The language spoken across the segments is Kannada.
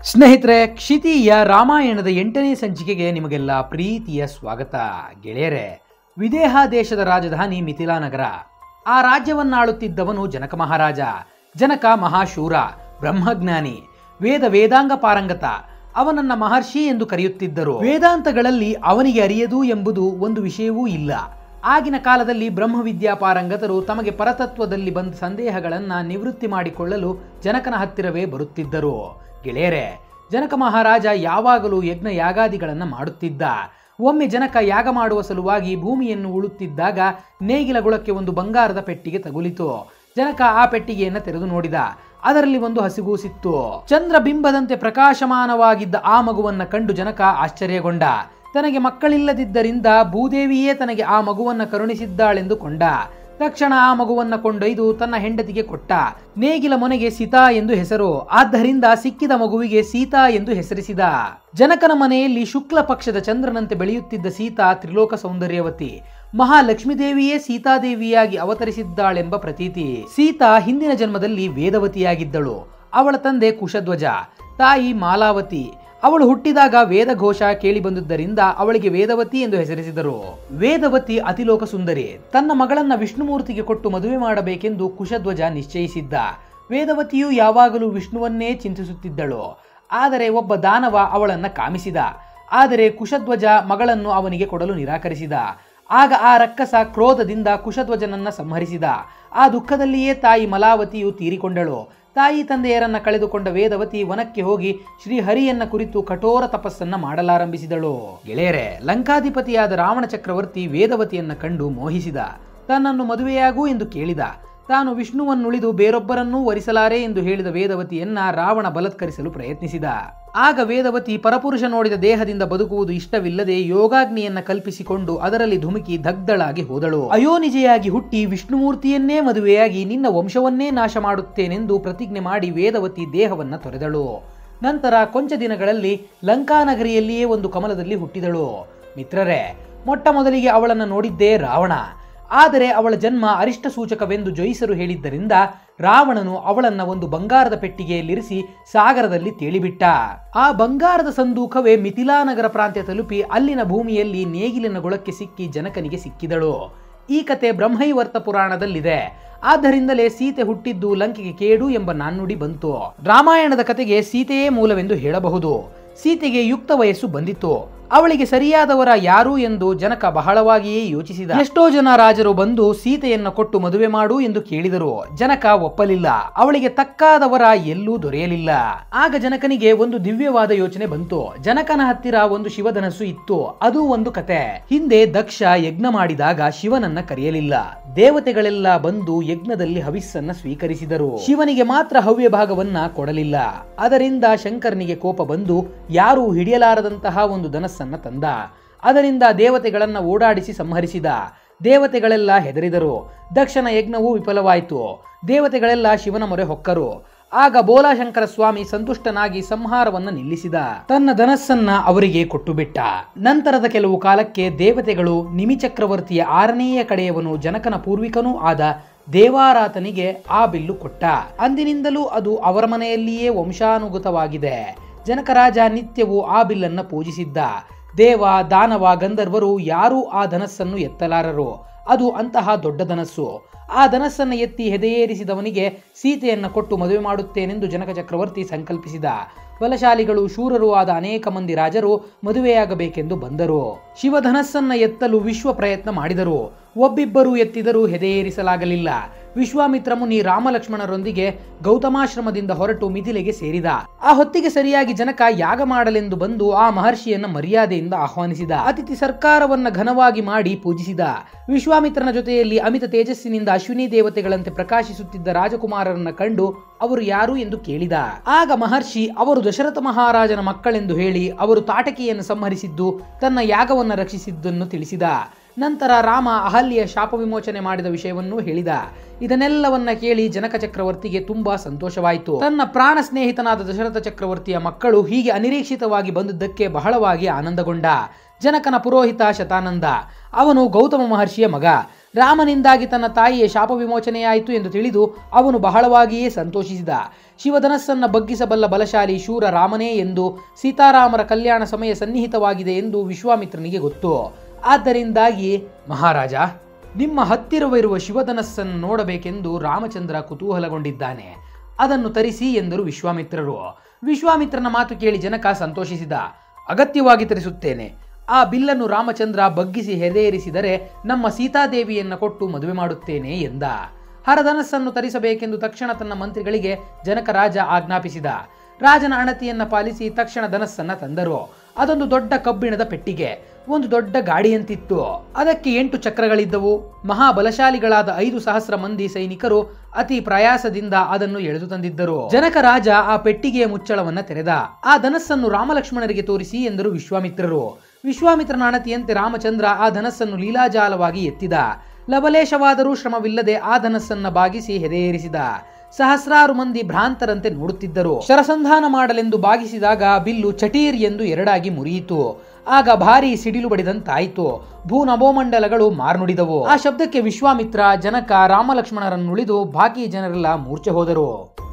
ಸ್ನೇಹಿತರೆ ಕ್ಷಿತಿಯ ರಾಮಾಯಣದ ಎಂಟನೇ ಸಂಚಿಕೆಗೆ ನಿಮಗೆಲ್ಲ ಪ್ರೀತಿಯ ಸ್ವಾಗತ ಗೆಳೆಯರೆ ವಿದೇಹ ದೇಶದ ರಾಜಧಾನಿ ಮಿಥಿಲಾ ನಗರ ಆ ರಾಜ್ಯವನ್ನಾಳುತ್ತಿದ್ದವನು ಜನಕ ಮಹಾರಾಜ ಜನಕ ಮಹಾಶೂರ ಬ್ರಹ್ಮಜ್ಞಾನಿ ವೇದ ವೇದಾಂಗ ಪಾರಂಗತ ಅವನನ್ನ ಮಹರ್ಷಿ ಎಂದು ಕರೆಯುತ್ತಿದ್ದರು ವೇದಾಂತಗಳಲ್ಲಿ ಅವನಿಗೆ ಅರಿಯದು ಎಂಬುದು ಒಂದು ವಿಷಯವೂ ಇಲ್ಲ ಆಗಿನ ಕಾಲದಲ್ಲಿ ಬ್ರಹ್ಮವಿದ್ಯಾ ಪಾರಂಗತರು ತಮಗೆ ಪರತತ್ವದಲ್ಲಿ ಬಂದ ಸಂದೇಹಗಳನ್ನ ನಿವೃತ್ತಿ ಮಾಡಿಕೊಳ್ಳಲು ಜನಕನ ಹತ್ತಿರವೇ ಬರುತ್ತಿದ್ದರು ಗೆಳೆಯರೆ ಜನಕ ಮಹಾರಾಜ ಯಾವಾಗಲೂ ಯಜ್ಞ ಯಾಗಾದಿಗಳನ್ನು ಮಾಡುತ್ತಿದ್ದ ಒಮ್ಮೆ ಜನಕ ಯಾಗ ಮಾಡುವ ಸಲುವಾಗಿ ಭೂಮಿಯನ್ನು ಉಳುತ್ತಿದ್ದಾಗ ನೇಗಿಲ ಗುಳಕ್ಕೆ ಒಂದು ಬಂಗಾರದ ಪೆಟ್ಟಿಗೆ ತಗುಲಿತು ಜನಕ ಆ ಪೆಟ್ಟಿಗೆಯನ್ನು ತೆರೆದು ನೋಡಿದ ಅದರಲ್ಲಿ ಒಂದು ಹಸಿಗೂಸಿತ್ತು ಚಂದ್ರ ಬಿಂಬದಂತೆ ಪ್ರಕಾಶಮಾನವಾಗಿದ್ದ ಆ ಮಗುವನ್ನ ಕಂಡು ಜನಕ ಆಶ್ಚರ್ಯಗೊಂಡ ತನಗೆ ಮಕ್ಕಳಿಲ್ಲದಿದ್ದರಿಂದ ಭೂದೇವಿಯೇ ತನಗೆ ಆ ಮಗುವನ್ನ ಕರುಣಿಸಿದ್ದಾಳೆಂದು ಕೊಂಡ ತಕ್ಷಣ ಆ ಮಗುವನ್ನ ಕೊಂಡೊಯ್ದು ತನ್ನ ಹೆಂಡತಿಗೆ ಕೊಟ್ಟ ನೇಗಿಲ ಮೊನೆಗೆ ಸೀತಾ ಎಂದು ಹೆಸರು ಆದ್ದರಿಂದ ಸಿಕ್ಕಿದ ಮಗುವಿಗೆ ಸೀತಾ ಎಂದು ಹೆಸರಿಸಿದ ಜನಕನ ಮನೆಯಲ್ಲಿ ಶುಕ್ಲ ಪಕ್ಷದ ಚಂದ್ರನಂತೆ ಬೆಳೆಯುತ್ತಿದ್ದ ಸೀತಾ ತ್ರಿಲೋಕ ಸೌಂದರ್ಯವತಿ ಮಹಾಲಕ್ಷ್ಮೀದೇವಿಯೇ ಸೀತಾದೇವಿಯಾಗಿ ಅವತರಿಸಿದ್ದಾಳೆಂಬ ಪ್ರತೀತಿ ಸೀತಾ ಹಿಂದಿನ ಜನ್ಮದಲ್ಲಿ ವೇದವತಿಯಾಗಿದ್ದಳು ಅವಳ ತಂದೆ ಕುಶಧ್ವಜ ತಾಯಿ ಮಾಲಾವತಿ ಅವಳು ಹುಟ್ಟಿದಾಗ ವೇದಘೋಷ ಕೇಳಿ ಬಂದುದರಿಂದ ಅವಳಿಗೆ ವೇದವತಿ ಎಂದು ಹೆಸರಿಸಿದರು ವೇದವತಿ ಅತಿಲೋಕ ಸುಂದರಿ ತನ್ನ ಮಗಳನ್ನ ವಿಷ್ಣುಮೂರ್ತಿಗೆ ಕೊಟ್ಟು ಮದುವೆ ಮಾಡಬೇಕೆಂದು ಕುಶಧ್ವಜ ನಿಶ್ಚಯಿಸಿದ್ದ ವೇದವತಿಯು ಯಾವಾಗಲೂ ವಿಷ್ಣುವನ್ನೇ ಚಿಂತಿಸುತ್ತಿದ್ದಳು ಆದರೆ ಒಬ್ಬ ದಾನವ ಅವಳನ್ನ ಕಾಮಿಸಿದ ಆದರೆ ಕುಶಧ್ವಜ ಮಗಳನ್ನು ಅವನಿಗೆ ಕೊಡಲು ನಿರಾಕರಿಸಿದ ಆಗ ಆ ರಕ್ಕಸ ಕ್ರೋಧದಿಂದ ಕುಶಧ್ವಜನನ್ನ ಸಂಹರಿಸಿದ ಆ ದುಃಖದಲ್ಲಿಯೇ ತಾಯಿ ಮಲಾವತಿಯು ತೀರಿಕೊಂಡಳು ತಾಯಿ ತಂದೆಯರನ್ನ ಕಳೆದುಕೊಂಡ ವೇದವತಿ ವನಕ್ಕೆ ಹೋಗಿ ಶ್ರೀಹರಿಯನ್ನ ಕುರಿತು ಕಠೋರ ತಪಸ್ಸನ್ನ ಮಾಡಲಾರಂಭಿಸಿದಳು ಗೆಳೆಯರೆ ಲಂಕಾಧಿಪತಿಯಾದ ರಾವಣ ಚಕ್ರವರ್ತಿ ವೇದವತಿಯನ್ನ ಕಂಡು ಮೋಹಿಸಿದ ತನ್ನನ್ನು ಮದುವೆಯಾಗು ಎಂದು ಕೇಳಿದ ತಾನು ವಿಷ್ಣುವನ್ನುಳಿದು ಬೇರೊಬ್ಬರನ್ನೂ ವರಿಸಲಾರೆ ಎಂದು ಹೇಳಿದ ವೇದವತಿಯನ್ನ ರಾವಣ ಬಲತ್ಕರಿಸಲು ಪ್ರಯತ್ನಿಸಿದ ಆಗ ವೇದವತಿ ಪರಪುರುಷ ನೋಡಿದ ದೇಹದಿಂದ ಬದುಕುವುದು ಇಷ್ಟವಿಲ್ಲದೆ ಯೋಗಾಗ್ನಿಯನ್ನ ಕಲ್ಪಿಸಿಕೊಂಡು ಅದರಲ್ಲಿ ಧುಮುಕಿ ದಗ್ಧಳಾಗಿ ಹೋದಳು ಅಯೋನಿಜೆಯಾಗಿ ಹುಟ್ಟಿ ವಿಷ್ಣುಮೂರ್ತಿಯನ್ನೇ ಮದುವೆಯಾಗಿ ನಿನ್ನ ವಂಶವನ್ನೇ ನಾಶ ಮಾಡುತ್ತೇನೆಂದು ಪ್ರತಿಜ್ಞೆ ಮಾಡಿ ವೇದವತಿ ದೇಹವನ್ನ ತೊರೆದಳು ನಂತರ ಕೊಂಚ ದಿನಗಳಲ್ಲಿ ಲಂಕಾನಗರಿಯಲ್ಲಿಯೇ ಒಂದು ಕಮಲದಲ್ಲಿ ಹುಟ್ಟಿದಳು ಮಿತ್ರರೇ ಮೊಟ್ಟ ಮೊದಲಿಗೆ ಅವಳನ್ನು ನೋಡಿದ್ದೇ ರಾವಣ ಆದರೆ ಅವಳ ಜನ್ಮ ಅರಿಷ್ಟ ಸೂಚಕವೆಂದು ಜಯಿಸರು ಹೇಳಿದ್ದರಿಂದ ರಾವಣನು ಅವಳನ್ನ ಒಂದು ಬಂಗಾರದ ಪೆಟ್ಟಿಗೆಯಲ್ಲಿರಿಸಿ ಸಾಗರದಲ್ಲಿ ತೇಳಿಬಿಟ್ಟ ಆ ಬಂಗಾರದ ಸಂದೂಕವೇ ಮಿಥಿಲಾ ನಗರ ಪ್ರಾಂತ್ಯ ತಲುಪಿ ಅಲ್ಲಿನ ಭೂಮಿಯಲ್ಲಿ ನೇಗಿಲಿನ ಗುಳಕ್ಕೆ ಸಿಕ್ಕಿ ಜನಕನಿಗೆ ಸಿಕ್ಕಿದಳು ಈ ಕತೆ ಬ್ರಹ್ಮೈವರ್ತ ಪುರಾಣದಲ್ಲಿದೆ ಆದ್ದರಿಂದಲೇ ಸೀತೆ ಹುಟ್ಟಿದ್ದು ಲಂಕೆಗೆ ಕೇಡು ಎಂಬ ನಾಣ್ಣುಡಿ ಬಂತು ರಾಮಾಯಣದ ಕತೆಗೆ ಸೀತೆಯೇ ಮೂಲವೆಂದು ಹೇಳಬಹುದು ಸೀತೆಗೆ ಯುಕ್ತ ವಯಸ್ಸು ಬಂದಿತ್ತು ಅವಳಿಗೆ ಸರಿಯಾದವರ ಯಾರು ಎಂದು ಜನಕ ಬಹಳವಾಗಿಯೇ ಯೋಚಿಸಿದ ಎಷ್ಟೋ ಜನ ರಾಜರು ಬಂದು ಸೀತೆಯನ್ನ ಕೊಟ್ಟು ಮದುವೆ ಮಾಡು ಎಂದು ಕೇಳಿದರು ಜನಕ ಒಪ್ಪಲಿಲ್ಲ ಅವಳಿಗೆ ತಕ್ಕಾದವರ ಎಲ್ಲೂ ದೊರೆಯಲಿಲ್ಲ ಆಗ ಜನಕನಿಗೆ ಒಂದು ದಿವ್ಯವಾದ ಯೋಚನೆ ಬಂತು ಜನಕನ ಹತ್ತಿರ ಒಂದು ಶಿವಧನಸ್ಸು ಇತ್ತು ಅದು ಒಂದು ಕತೆ ಹಿಂದೆ ದಕ್ಷ ಯಜ್ಞ ಮಾಡಿದಾಗ ಶಿವನನ್ನ ಕರೆಯಲಿಲ್ಲ ದೇವತೆಗಳೆಲ್ಲ ಬಂದು ಯಜ್ಞದಲ್ಲಿ ಹವಿಸ್ಸನ್ನ ಸ್ವೀಕರಿಸಿದರು ಶಿವನಿಗೆ ಮಾತ್ರ ಹವ್ಯ ಭಾಗವನ್ನ ಕೊಡಲಿಲ್ಲ ಅದರಿಂದ ಶಂಕರನಿಗೆ ಕೋಪ ಬಂದು ಯಾರೂ ಹಿಡಿಯಲಾರದಂತಹ ಒಂದು ಧನಸ್ಸನ್ನ ತಂದ ಅದರಿಂದ ದೇವತೆಗಳನ್ನ ಓಡಾಡಿಸಿ ಸಂಹರಿಸಿದ ದೇವತೆಗಳೆಲ್ಲ ಹೆದರಿದರು ದಕ್ಷನ ಯಜ್ಞವು ವಿಫಲವಾಯಿತು ದೇವತೆಗಳೆಲ್ಲ ಶಿವನ ಮೊರೆ ಹೊಕ್ಕರು ಆಗ ಬೋಲಾಶಂಕರ ಸ್ವಾಮಿ ಸಂತುಷ್ಟನಾಗಿ ಸಂಹಾರವನ್ನ ನಿಲ್ಲಿಸಿದ ತನ್ನ ಧನಸ್ಸನ್ನ ಅವರಿಗೆ ಕೊಟ್ಟು ಬಿಟ್ಟ ನಂತರದ ಕೆಲವು ಕಾಲಕ್ಕೆ ದೇವತೆಗಳು ನಿಮಿಚಕ್ರವರ್ತಿಯ ಆರನೆಯ ಕಡೆಯವನು ಜನಕನ ಪೂರ್ವಿಕನೂ ಆದ ದೇವಾರಾತನಿಗೆ ಆ ಬಿಲ್ಲು ಕೊಟ್ಟ ಅಂದಿನಿಂದಲೂ ಅದು ಅವರ ಮನೆಯಲ್ಲಿಯೇ ವಂಶಾನುಗತವಾಗಿದೆ ಜನಕರಾಜ ನಿತ್ಯವೂ ಆ ಬಿಲ್ಲನ್ನ ಪೂಜಿಸಿದ್ದ ದೇವ ದಾನವ ಗಂಧರ್ವರು ಯಾರೂ ಆ ಧನಸ್ಸನ್ನು ಎತ್ತಲಾರರು ಅದು ಅಂತಹ ದೊಡ್ಡ ಧನಸ್ಸು ಆ ಧನಸ್ಸನ್ನು ಎತ್ತಿ ಹೆದೆಯೇರಿಸಿದವನಿಗೆ ಸೀತೆಯನ್ನ ಕೊಟ್ಟು ಮದುವೆ ಮಾಡುತ್ತೇನೆಂದು ಜನಕ ಚಕ್ರವರ್ತಿ ಸಂಕಲ್ಪಿಸಿದ ಬಲಶಾಲಿಗಳು ಶೂರರು ಆದ ಅನೇಕ ಮಂದಿ ರಾಜರು ಮದುವೆಯಾಗಬೇಕೆಂದು ಬಂದರು ಶಿವಧನಸ್ಸನ್ನ ಎತ್ತಲು ವಿಶ್ವ ಪ್ರಯತ್ನ ಮಾಡಿದರು ಒಬ್ಬಿಬ್ಬರು ಎತ್ತಿದರೂ ಹೆದೆಯೇರಿಸಲಾಗಲಿಲ್ಲ ವಿಶ್ವಾಮಿತ್ರ ಮುನಿ ರಾಮಲಕ್ಷ್ಮಣರೊಂದಿಗೆ ಗೌತಮಾಶ್ರಮದಿಂದ ಹೊರಟು ಮಿಥಿಲೆಗೆ ಸೇರಿದ ಆ ಹೊತ್ತಿಗೆ ಸರಿಯಾಗಿ ಜನಕ ಯಾಗ ಮಾಡಲೆಂದು ಬಂದು ಆ ಮಹರ್ಷಿಯನ್ನ ಮರ್ಯಾದೆಯಿಂದ ಆಹ್ವಾನಿಸಿದ ಅತಿಥಿ ಸರ್ಕಾರವನ್ನ ಘನವಾಗಿ ಮಾಡಿ ಪೂಜಿಸಿದ ವಿಶ್ವಾಮಿತ್ರನ ಜೊತೆಯಲ್ಲಿ ಅಮಿತ ತೇಜಸ್ಸಿನಿಂದ ಅಶ್ವಿನಿ ದೇವತೆಗಳಂತೆ ಪ್ರಕಾಶಿಸುತ್ತಿದ್ದ ರಾಜಕುಮಾರರನ್ನ ಕಂಡು ಅವರು ಯಾರು ಎಂದು ಕೇಳಿದ ಆಗ ಮಹರ್ಷಿ ಅವರು ದಶರಥ ಮಹಾರಾಜನ ಮಕ್ಕಳೆಂದು ಹೇಳಿ ಅವರು ತಾಟಕಿಯನ್ನು ಸಂಹರಿಸಿದ್ದು ತನ್ನ ಯಾಗವನ್ನು ರಕ್ಷಿಸಿದ್ದನ್ನು ತಿಳಿಸಿದ ನಂತರ ರಾಮ ಅಹಲ್ಯ ಶಾಪ ವಿಮೋಚನೆ ಮಾಡಿದ ವಿಷಯವನ್ನೂ ಹೇಳಿದ ಇದನ್ನೆಲ್ಲವನ್ನ ಕೇಳಿ ಜನಕ ಚಕ್ರವರ್ತಿಗೆ ತುಂಬಾ ಸಂತೋಷವಾಯಿತು ತನ್ನ ಪ್ರಾಣ ಸ್ನೇಹಿತನಾದ ದಶರಥ ಚಕ್ರವರ್ತಿಯ ಮಕ್ಕಳು ಹೀಗೆ ಅನಿರೀಕ್ಷಿತವಾಗಿ ಬಂದಿದ್ದಕ್ಕೆ ಬಹಳವಾಗಿ ಆನಂದಗೊಂಡ ಜನಕನ ಪುರೋಹಿತ ಶತಾನಂದ ಅವನು ಗೌತಮ ಮಹರ್ಷಿಯ ಮಗ ರಾಮನಿಂದಾಗಿ ತನ್ನ ತಾಯಿಯ ಶಾಪ ವಿಮೋಚನೆಯಾಯಿತು ಎಂದು ತಿಳಿದು ಅವನು ಬಹಳವಾಗಿಯೇ ಸಂತೋಷಿಸಿದ ಶಿವಧನಸ್ಸನ್ನ ಬಗ್ಗಿಸಬಲ್ಲ ಬಲಶಾಲಿ ಶೂರ ರಾಮನೇ ಎಂದು ಸೀತಾರಾಮರ ಕಲ್ಯಾಣ ಸಮಯ ಸನ್ನಿಹಿತವಾಗಿದೆ ಎಂದು ವಿಶ್ವಾಮಿತ್ರನಿಗೆ ಗೊತ್ತು ಆದ್ದರಿಂದಾಗಿ ಮಹಾರಾಜ ನಿಮ್ಮ ಹತ್ತಿರವಿರುವ ಶಿವಧನಸ್ಸನ್ನು ನೋಡಬೇಕೆಂದು ರಾಮಚಂದ್ರ ಕುತೂಹಲಗೊಂಡಿದ್ದಾನೆ ಅದನ್ನು ತರಿಸಿ ಎಂದರು ವಿಶ್ವಾಮಿತ್ರರು ವಿಶ್ವಾಮಿತ್ರನ ಮಾತು ಕೇಳಿ ಜನಕ ಸಂತೋಷಿಸಿದ ಅಗತ್ಯವಾಗಿ ತರಿಸುತ್ತೇನೆ ಆ ಬಿಲ್ಲನ್ನು ರಾಮಚಂದ್ರ ಬಗ್ಗಿಸಿ ಹೆದೆಯೇರಿಸಿದರೆ ನಮ್ಮ ಸೀತಾದೇವಿಯನ್ನ ಕೊಟ್ಟು ಮದುವೆ ಮಾಡುತ್ತೇನೆ ಎಂದ ಹರಧನಸ್ಸನ್ನು ತರಿಸಬೇಕೆಂದು ತಕ್ಷಣ ತನ್ನ ಮಂತ್ರಿಗಳಿಗೆ ಜನಕ ರಾಜ ಆಜ್ಞಾಪಿಸಿದ ರಾಜನ ಅಣತಿಯನ್ನ ಪಾಲಿಸಿ ತಕ್ಷಣ ಧನಸ್ಸನ್ನ ತಂದರು ಅದೊಂದು ದೊಡ್ಡ ಕಬ್ಬಿಣದ ಪೆಟ್ಟಿಗೆ ಒಂದು ದೊಡ್ಡ ಗಾಡಿಯಂತಿತ್ತು ಅದಕ್ಕೆ ಎಂಟು ಚಕ್ರಗಳಿದ್ದವು ಮಹಾಬಲಶಾಲಿಗಳಾದ ಐದು ಸಹಸ್ರ ಮಂದಿ ಸೈನಿಕರು ಅತಿ ಪ್ರಯಾಸದಿಂದ ಅದನ್ನು ಎಳೆದು ತಂದಿದ್ದರು ಜನಕ ರಾಜ ಆ ಪೆಟ್ಟಿಗೆಯ ಮುಚ್ಚಳವನ್ನ ತೆರೆದ ಆ ಧನಸ್ಸನ್ನು ರಾಮಲಕ್ಷ್ಮಣರಿಗೆ ತೋರಿಸಿ ಎಂದರು ವಿಶ್ವಾಮಿತ್ರರು ವಿಶ್ವಾಮಿತ್ರನ ಅಣತಿಯಂತೆ ರಾಮಚಂದ್ರ ಆ ಧನಸ್ಸನ್ನು ಲೀಲಾಜಾಲವಾಗಿ ಎತ್ತಿದ ಲಬಲೇಶವಾದರೂ ಶ್ರಮವಿಲ್ಲದೆ ಆ ಧನಸ್ಸನ್ನ ಬಾಗಿಸಿ ಹೆದೆಯೇರಿಸಿದ ಸಹಸ್ರಾರು ಮಂದಿ ಭ್ರಾಂತರಂತೆ ನೋಡುತ್ತಿದ್ದರು ಶರಸಂಧಾನ ಮಾಡಲೆಂದು ಬಾಗಿಸಿದಾಗ ಬಿಲ್ಲು ಚಟೀರ್ ಎಂದು ಎರಡಾಗಿ ಮುರಿಯಿತು ಆಗ ಭಾರಿ ಸಿಡಿಲು ಬಡಿದಂತಾಯಿತು ಭೂ ನಭೋಮಂಡಲಗಳು ಮಾರ್ನುಡಿದವು ಆ ಶಬ್ದಕ್ಕೆ ವಿಶ್ವಾಮಿತ್ರ ಜನಕ ರಾಮಲಕ್ಷ್ಮಣರನ್ನುಳಿದು ಬಾಕಿ ಜನರೆಲ್ಲ ಮೂರ್ಛೆ ಹೋದರು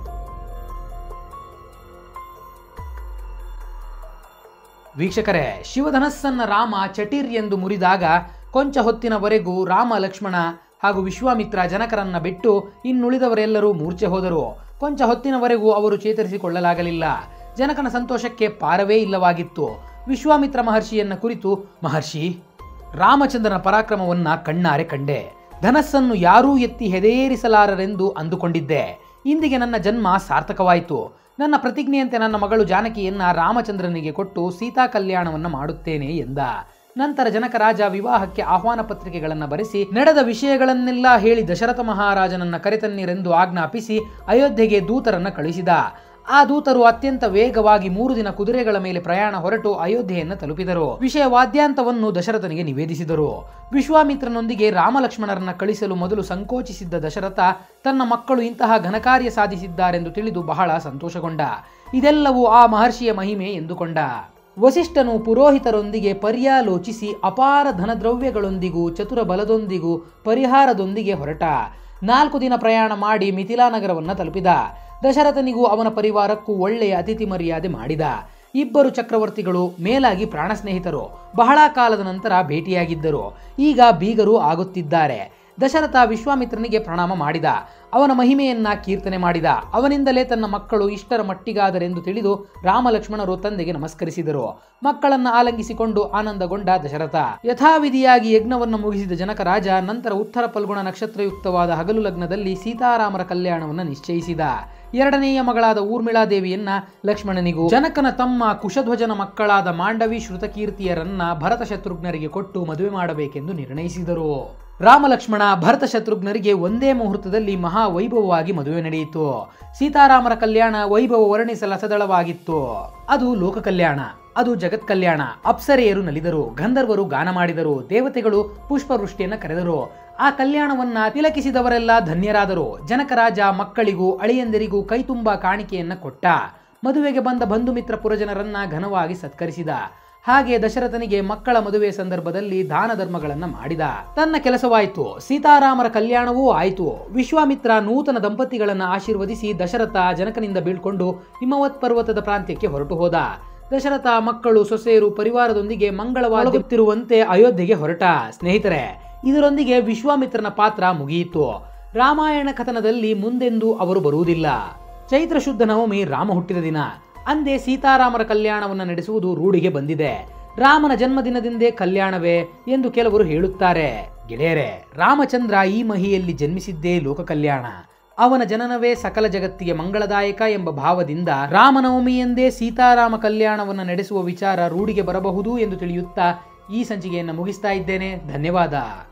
ವೀಕ್ಷಕರೇ ಶಿವಧನಸ್ಸನ್ನ ರಾಮ ಚಟಿರ್ ಎಂದು ಮುರಿದಾಗ ಕೊಂಚ ಹೊತ್ತಿನವರೆಗೂ ರಾಮ ಲಕ್ಷ್ಮಣ ಹಾಗೂ ವಿಶ್ವಾಮಿತ್ರ ಜನಕರನ್ನ ಬಿಟ್ಟು ಇನ್ನುಳಿದವರೆಲ್ಲರೂ ಮೂರ್ಛೆ ಹೋದರು ಕೊಂಚ ಹೊತ್ತಿನವರೆಗೂ ಅವರು ಚೇತರಿಸಿಕೊಳ್ಳಲಾಗಲಿಲ್ಲ ಜನಕನ ಸಂತೋಷಕ್ಕೆ ಪಾರವೇ ಇಲ್ಲವಾಗಿತ್ತು ವಿಶ್ವಾಮಿತ್ರ ಮಹರ್ಷಿಯನ್ನ ಕುರಿತು ಮಹರ್ಷಿ ರಾಮಚಂದ್ರನ ಪರಾಕ್ರಮವನ್ನ ಕಣ್ಣಾರೆ ಕಂಡೆ ಧನಸ್ಸನ್ನು ಯಾರೂ ಎತ್ತಿ ಹೆದೆಯೇರಿಸಲಾರರೆಂದು ಅಂದುಕೊಂಡಿದ್ದೆ ಇಂದಿಗೆ ನನ್ನ ಜನ್ಮ ಸಾರ್ಥಕವಾಯಿತು ನನ್ನ ಪ್ರತಿಜ್ಞೆಯಂತೆ ನನ್ನ ಮಗಳು ಜಾನಕಿಯನ್ನ ರಾಮಚಂದ್ರನಿಗೆ ಕೊಟ್ಟು ಸೀತಾ ಕಲ್ಯಾಣವನ್ನ ಮಾಡುತ್ತೇನೆ ಎಂದ ನಂತರ ಜನಕ ರಾಜ ವಿವಾಹಕ್ಕೆ ಆಹ್ವಾನ ಪತ್ರಿಕೆಗಳನ್ನು ಬರೆಸಿ ನಡೆದ ವಿಷಯಗಳನ್ನೆಲ್ಲ ಹೇಳಿ ದಶರಥ ಮಹಾರಾಜನನ್ನ ಕರೆತನ್ನಿರೆಂದು ಆಜ್ಞಾಪಿಸಿ ಅಯೋಧ್ಯೆಗೆ ದೂತರನ್ನ ಕಳಿಸಿದ ಆ ದೂತರು ಅತ್ಯಂತ ವೇಗವಾಗಿ ಮೂರು ದಿನ ಕುದುರೆಗಳ ಮೇಲೆ ಪ್ರಯಾಣ ಹೊರಟು ಅಯೋಧ್ಯೆಯನ್ನು ತಲುಪಿದರು ವಿಷಯ ವಾದ್ಯಾಂತವನ್ನು ದಶರಥನಿಗೆ ನಿವೇದಿಸಿದರು ವಿಶ್ವಾಮಿತ್ರನೊಂದಿಗೆ ರಾಮಲಕ್ಷ್ಮಣರನ್ನ ಕಳಿಸಲು ಮೊದಲು ಸಂಕೋಚಿಸಿದ್ದ ದಶರಥ ತನ್ನ ಮಕ್ಕಳು ಇಂತಹ ಘನಕಾರ್ಯ ಸಾಧಿಸಿದ್ದಾರೆಂದು ತಿಳಿದು ಬಹಳ ಸಂತೋಷಗೊಂಡ ಇದೆಲ್ಲವೂ ಆ ಮಹರ್ಷಿಯ ಮಹಿಮೆ ಎಂದುಕೊಂಡ ವಸಿಷ್ಠನು ಪುರೋಹಿತರೊಂದಿಗೆ ಪರ್ಯಾಲೋಚಿಸಿ ಅಪಾರ ಧನದ್ರವ್ಯಗಳೊಂದಿಗೂ ಚತುರ ಬಲದೊಂದಿಗೂ ಪರಿಹಾರದೊಂದಿಗೆ ಹೊರಟ ನಾಲ್ಕು ದಿನ ಪ್ರಯಾಣ ಮಾಡಿ ಮಿಥಿಲಾ ನಗರವನ್ನ ತಲುಪಿದ ದಶರಥನಿಗೂ ಅವನ ಪರಿವಾರಕ್ಕೂ ಒಳ್ಳೆಯ ಅತಿಥಿ ಮರ್ಯಾದೆ ಮಾಡಿದ ಇಬ್ಬರು ಚಕ್ರವರ್ತಿಗಳು ಮೇಲಾಗಿ ಪ್ರಾಣ ಸ್ನೇಹಿತರು ಬಹಳ ಕಾಲದ ನಂತರ ಭೇಟಿಯಾಗಿದ್ದರು ಈಗ ಬೀಗರು ಆಗುತ್ತಿದ್ದಾರೆ ದಶರಥ ವಿಶ್ವಾಮಿತ್ರನಿಗೆ ಪ್ರಣಾಮ ಮಾಡಿದ ಅವನ ಮಹಿಮೆಯನ್ನ ಕೀರ್ತನೆ ಮಾಡಿದ ಅವನಿಂದಲೇ ತನ್ನ ಮಕ್ಕಳು ಇಷ್ಟರ ಮಟ್ಟಿಗಾದರೆಂದು ತಿಳಿದು ರಾಮ ಲಕ್ಷ್ಮಣರು ತಂದೆಗೆ ನಮಸ್ಕರಿಸಿದರು ಮಕ್ಕಳನ್ನ ಆಲಂಗಿಸಿಕೊಂಡು ಆನಂದಗೊಂಡ ದಶರಥ ಯಥಾವಿಧಿಯಾಗಿ ಯಜ್ಞವನ್ನು ಮುಗಿಸಿದ ಜನಕ ರಾಜ ನಂತರ ಉತ್ತರ ಫಲ್ಗುಣ ನಕ್ಷತ್ರಯುಕ್ತವಾದ ಹಗಲು ಲಗ್ನದಲ್ಲಿ ಸೀತಾರಾಮರ ಕಲ್ಯಾಣವನ್ನು ನಿಶ್ಚಯಿಸಿದ ಎರಡನೆಯ ಮಗಳಾದ ಊರ್ಮಿಳಾದೇವಿಯನ್ನ ಲಕ್ಷ್ಮಣನಿಗೂ ಜನಕನ ತಮ್ಮ ಕುಶಧ್ವಜನ ಮಕ್ಕಳಾದ ಮಾಂಡವಿ ಶ್ರುತಕೀರ್ತಿಯರನ್ನ ಭರತ ಶತ್ರುಘ್ನರಿಗೆ ಕೊಟ್ಟು ಮದುವೆ ಮಾಡಬೇಕೆಂದು ನಿರ್ಣಯಿಸಿದರು ರಾಮ ಲಕ್ಷ್ಮಣ ಭರತ ಶತ್ರುಘ್ನರಿಗೆ ಒಂದೇ ಮುಹೂರ್ತದಲ್ಲಿ ಮಹಾ ವೈಭವವಾಗಿ ಮದುವೆ ನಡೆಯಿತು ಸೀತಾರಾಮರ ಕಲ್ಯಾಣ ವೈಭವ ವರ್ಣಿಸಲ ಸದಳವಾಗಿತ್ತು ಅದು ಲೋಕ ಕಲ್ಯಾಣ ಅದು ಜಗತ್ ಕಲ್ಯಾಣ ಅಪ್ಸರೆಯರು ನಲಿದರು ಗಂಧರ್ವರು ಗಾನ ಮಾಡಿದರು ದೇವತೆಗಳು ಪುಷ್ಪವೃಷ್ಟಿಯನ್ನ ಕರೆದರು ಆ ಕಲ್ಯಾಣವನ್ನ ತಿಲಕಿಸಿದವರೆಲ್ಲ ಧನ್ಯರಾದರು ಜನಕರಾಜ ಮಕ್ಕಳಿಗೂ ಅಳಿಯಂದಿರಿಗೂ ಕೈತುಂಬ ಕಾಣಿಕೆಯನ್ನ ಕೊಟ್ಟ ಮದುವೆಗೆ ಬಂದ ಬಂಧು ಮಿತ್ರ ಪುರಜನರನ್ನ ಘನವಾಗಿ ಸತ್ಕರಿಸಿದ ಹಾಗೆ ದಶರಥನಿಗೆ ಮಕ್ಕಳ ಮದುವೆ ಸಂದರ್ಭದಲ್ಲಿ ದಾನ ಧರ್ಮಗಳನ್ನ ಮಾಡಿದ ತನ್ನ ಕೆಲಸವಾಯಿತು ಸೀತಾರಾಮರ ಕಲ್ಯಾಣವೂ ಆಯಿತು ವಿಶ್ವಾಮಿತ್ರ ನೂತನ ದಂಪತಿಗಳನ್ನ ಆಶೀರ್ವದಿಸಿ ದಶರಥ ಜನಕನಿಂದ ಬೀಳ್ಕೊಂಡು ಹಿಮವತ್ ಪರ್ವತದ ಪ್ರಾಂತ್ಯಕ್ಕೆ ಹೊರಟು ಹೋದ ದಶರಥ ಮಕ್ಕಳು ಸೊಸೆಯರು ಪರಿವಾರದೊಂದಿಗೆ ಮಂಗಳವಾಗುತ್ತಿರುವಂತೆ ಅಯೋಧ್ಯೆಗೆ ಹೊರಟ ಸ್ನೇಹಿತರೆ ಇದರೊಂದಿಗೆ ವಿಶ್ವಾಮಿತ್ರನ ಪಾತ್ರ ಮುಗಿಯಿತು ರಾಮಾಯಣ ಕಥನದಲ್ಲಿ ಮುಂದೆಂದೂ ಅವರು ಬರುವುದಿಲ್ಲ ಚೈತ್ರ ಶುದ್ಧ ನವಮಿ ರಾಮ ಹುಟ್ಟಿದ ದಿನ ಅಂದೇ ಸೀತಾರಾಮರ ಕಲ್ಯಾಣವನ್ನು ನಡೆಸುವುದು ರೂಢಿಗೆ ಬಂದಿದೆ ರಾಮನ ಜನ್ಮದಿನದಿಂದೇ ಕಲ್ಯಾಣವೇ ಎಂದು ಕೆಲವರು ಹೇಳುತ್ತಾರೆ ಗೆಳೆಯರೆ ರಾಮಚಂದ್ರ ಈ ಮಹಿಯಲ್ಲಿ ಜನ್ಮಿಸಿದ್ದೇ ಲೋಕ ಕಲ್ಯಾಣ ಅವನ ಜನನವೇ ಸಕಲ ಜಗತ್ತಿಗೆ ಮಂಗಳದಾಯಕ ಎಂಬ ಭಾವದಿಂದ ರಾಮನವಮಿ ಎಂದೇ ಸೀತಾರಾಮ ಕಲ್ಯಾಣವನ್ನು ನಡೆಸುವ ವಿಚಾರ ರೂಢಿಗೆ ಬರಬಹುದು ಎಂದು ತಿಳಿಯುತ್ತಾ ಈ ಸಂಚಿಕೆಯನ್ನು ಮುಗಿಸ್ತಾ ಇದ್ದೇನೆ ಧನ್ಯವಾದ